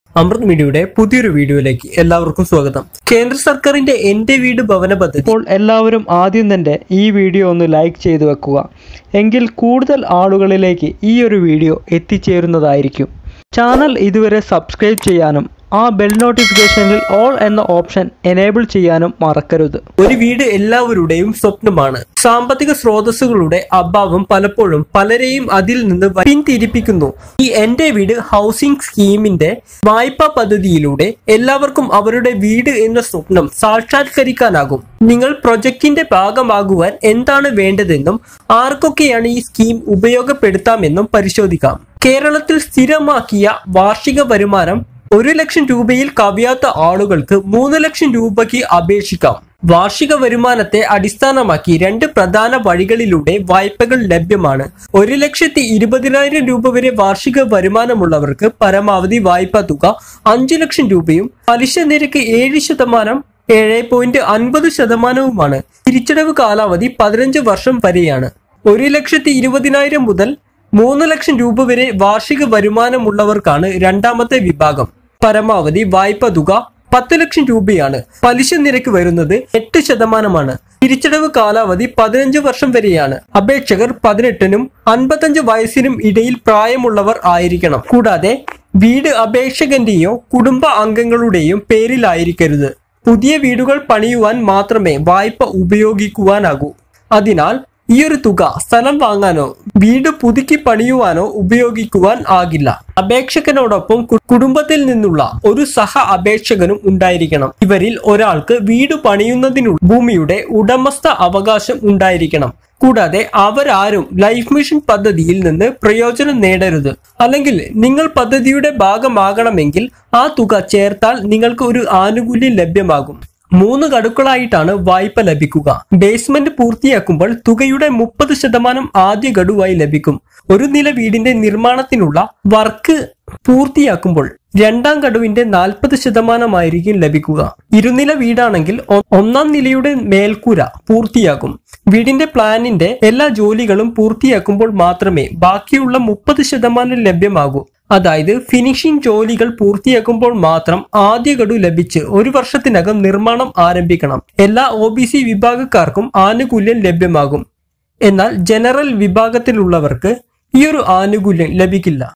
അമൃത് മീഡിയയുടെ പുതിയൊരു വീഡിയോയിലേക്ക് എല്ലാവർക്കും സ്വാഗതം കേന്ദ്ര സർക്കാരിന്റെ എന്റെ വീട് ഭവന പദ്ധതി അപ്പോൾ എല്ലാവരും ആദ്യം തന്നെ ഈ വീഡിയോ ഒന്ന് ലൈക്ക് ചെയ്തു വെക്കുക എങ്കിൽ കൂടുതൽ ആളുകളിലേക്ക് ഈ ഒരു വീഡിയോ എത്തിച്ചേരുന്നതായിരിക്കും ചാനൽ ഇതുവരെ സബ്സ്ക്രൈബ് ചെയ്യാനും ആ ബെൽ നോട്ടിഫിക്കേഷനിൽ ഓൾ എന്ന ഓപ്ഷൻ എനേബിൾ ചെയ്യാനും മറക്കരുത് ഒരു വീട് എല്ലാവരുടെയും സ്വപ്നമാണ് സാമ്പത്തിക സ്രോതസ്സുകളുടെ അഭാവം പലപ്പോഴും പലരെയും അതിൽ നിന്ന് പിന്തിരിപ്പിക്കുന്നു ഈ എന്റെ വീട് ഹൗസിംഗ് സ്കീമിന്റെ വായ്പാ പദ്ധതിയിലൂടെ എല്ലാവർക്കും അവരുടെ വീട് എന്ന സ്വപ്നം സാക്ഷാത്കരിക്കാനാകും നിങ്ങൾ പ്രൊജക്ടിന്റെ ഭാഗമാകുവാൻ എന്താണ് വേണ്ടതെന്നും ആർക്കൊക്കെയാണ് ഈ സ്കീം ഉപയോഗപ്പെടുത്താമെന്നും പരിശോധിക്കാം കേരളത്തിൽ സ്ഥിരമാക്കിയ വാർഷിക വരുമാനം ഒരു ലക്ഷം രൂപയിൽ കവിയാത്ത ആളുകൾക്ക് മൂന്ന് ലക്ഷം രൂപയ്ക്ക് അപേക്ഷിക്കാം വാർഷിക വരുമാനത്തെ അടിസ്ഥാനമാക്കി രണ്ട് പ്രധാന വഴികളിലൂടെ വായ്പകൾ ലഭ്യമാണ് ഒരു ലക്ഷത്തി ഇരുപതിനായിരം രൂപ വരെ വാർഷിക വരുമാനമുള്ളവർക്ക് പരമാവധി വായ്പാ തുക അഞ്ചു ലക്ഷം രൂപയും പലിശ നിരക്ക് ഏഴ് ശതമാനം ഏഴ് പോയിന്റ് അൻപത് ശതമാനവുമാണ് തിരിച്ചടവ് കാലാവധി പതിനഞ്ച് വർഷം വരെയാണ് ഒരു ലക്ഷത്തി ഇരുപതിനായിരം മുതൽ മൂന്ന് ലക്ഷം രൂപ വരെ വാർഷിക വരുമാനമുള്ളവർക്കാണ് രണ്ടാമത്തെ വിഭാഗം പരമാവധി വായ്പ തുക പത്ത് ലക്ഷം രൂപയാണ് പലിശ നിരക്ക് വരുന്നത് എട്ട് ശതമാനമാണ് തിരിച്ചടവ് കാലാവധി പതിനഞ്ച് വർഷം വരെയാണ് അപേക്ഷകർ പതിനെട്ടിനും അൻപത്തഞ്ച് വയസ്സിനും ഇടയിൽ പ്രായമുള്ളവർ ആയിരിക്കണം കൂടാതെ വീട് അപേക്ഷകന്റെയോ കുടുംബ അംഗങ്ങളുടെയും പേരിലായിരിക്കരുത് പുതിയ വീടുകൾ പണിയുവാൻ മാത്രമേ വായ്പ ഉപയോഗിക്കുവാനാകൂ അതിനാൽ ഈ ഒരു തുക സ്ഥലം വാങ്ങാനോ വീട് പുതുക്കി പണിയുവാനോ ഉപയോഗിക്കുവാൻ ആകില്ല അപേക്ഷകനോടൊപ്പം കു- കുടുംബത്തിൽ നിന്നുള്ള ഒരു സഹ അപേക്ഷകനും ഉണ്ടായിരിക്കണം ഇവരിൽ ഒരാൾക്ക് വീട് പണിയുന്നതിനുള്ള ഭൂമിയുടെ ഉടമസ്ഥ അവകാശം ഉണ്ടായിരിക്കണം കൂടാതെ അവരാരും ലൈഫ് മിഷൻ പദ്ധതിയിൽ നിന്ന് പ്രയോജനം നേടരുത് അല്ലെങ്കിൽ നിങ്ങൾ പദ്ധതിയുടെ ഭാഗമാകണമെങ്കിൽ ആ തുക ചേർത്താൽ നിങ്ങൾക്ക് ഒരു ആനുകൂല്യം ലഭ്യമാകും മൂന്ന് ഗഡുക്കളായിട്ടാണ് വായ്പ ലഭിക്കുക ബേസ്മെന്റ് പൂർത്തിയാക്കുമ്പോൾ തുകയുടെ മുപ്പത് ശതമാനം ആദ്യ ഗഡുവായി ലഭിക്കും ഒരു നില വീടിന്റെ നിർമ്മാണത്തിനുള്ള വർക്ക് പൂർത്തിയാക്കുമ്പോൾ രണ്ടാം ഗഡുവിന്റെ നാൽപ്പത് ശതമാനമായിരിക്കും ലഭിക്കുക ഇരുനില വീടാണെങ്കിൽ ഒ- ഒന്നാം നിലയുടെ മേൽക്കൂര പൂർത്തിയാക്കും വീടിന്റെ പ്ലാനിന്റെ എല്ലാ ജോലികളും പൂർത്തിയാക്കുമ്പോൾ മാത്രമേ ബാക്കിയുള്ള മുപ്പത് ശതമാനം ലഭ്യമാകൂ അതായത് ഫിനിഷിംഗ് ജോലികൾ പൂർത്തിയാക്കുമ്പോൾ മാത്രം ആദ്യ ഗഡു ലഭിച്ച് ഒരു വർഷത്തിനകം നിർമ്മാണം ആരംഭിക്കണം എല്ലാ ഒ ബി സി വിഭാഗക്കാർക്കും ആനുകൂല്യം ലഭ്യമാകും എന്നാൽ ജനറൽ വിഭാഗത്തിലുള്ളവർക്ക് ഈ ഒരു ആനുകൂല്യം ലഭിക്കില്ല